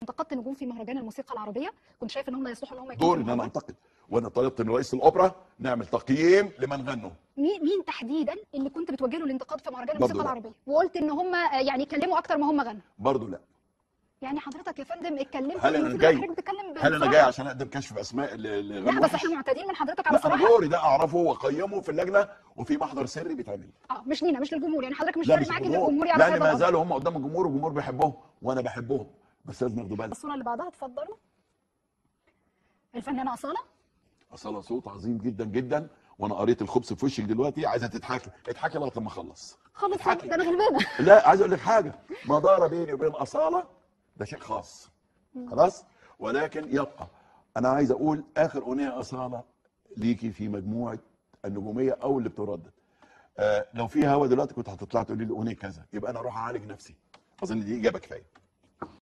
انتقدت نجوم في مهرجان الموسيقى العربيه كنت شايف ان هم يصلحوا ان هم يكونوا دور في ان انا المهرجان. انتقد وانا طلبت من رئيس الاوبرا نعمل تقييم لمن غنوا مين مين تحديدا اللي كنت بتوجه له الانتقاد في مهرجان برضه الموسيقى لا. العربيه وقلت ان هم آه، يعني اتكلموا اكتر ما هم غنوا برضه لا يعني حضرتك يا فندم اتكلمت هل أنا المفروض جاي- حضرتك بتتكلم هل انا بصراحة. جاي عشان اقدم كشف اسماء اللي اللي لا غنوا بس وحش؟ احنا معتادين من حضرتك على لا انا الصراحه دوري ده اعرفه واقيمه في اللجنه وفي محضر سري بيتعمل اه مش لينا مش للجمهور يعني حضرتك مش لا فارق مش معاك ان الجمهور الجمهور يعرف لان هذا ما الأمر. زالوا هم قدام الجمهور والجمهور بيحبهم وانا بحبهم بس لازم ياخدوا بالك الصوره اللي بعدها اتفضلوا الفنانه اصاله اصلا صوت عظيم جدا جدا وانا قريت الخبز في وشك دلوقتي عايزه تضحكي اضحكي لغايه لما اخلص خلص اضحكي. ده انا غلبانه لا عايز اقول لك حاجه ما دار بيني وبين اصاله ده شيء خاص خلاص ولكن يبقى انا عايز اقول اخر اغنيه اصاله ليكي في مجموعه النجوميه او اللي بتردد آه لو في هوا دلوقتي كنت هتطلع تقولي لي اغنيه كذا يبقى انا اروح اعالج نفسي اظن دي اجابه كفايه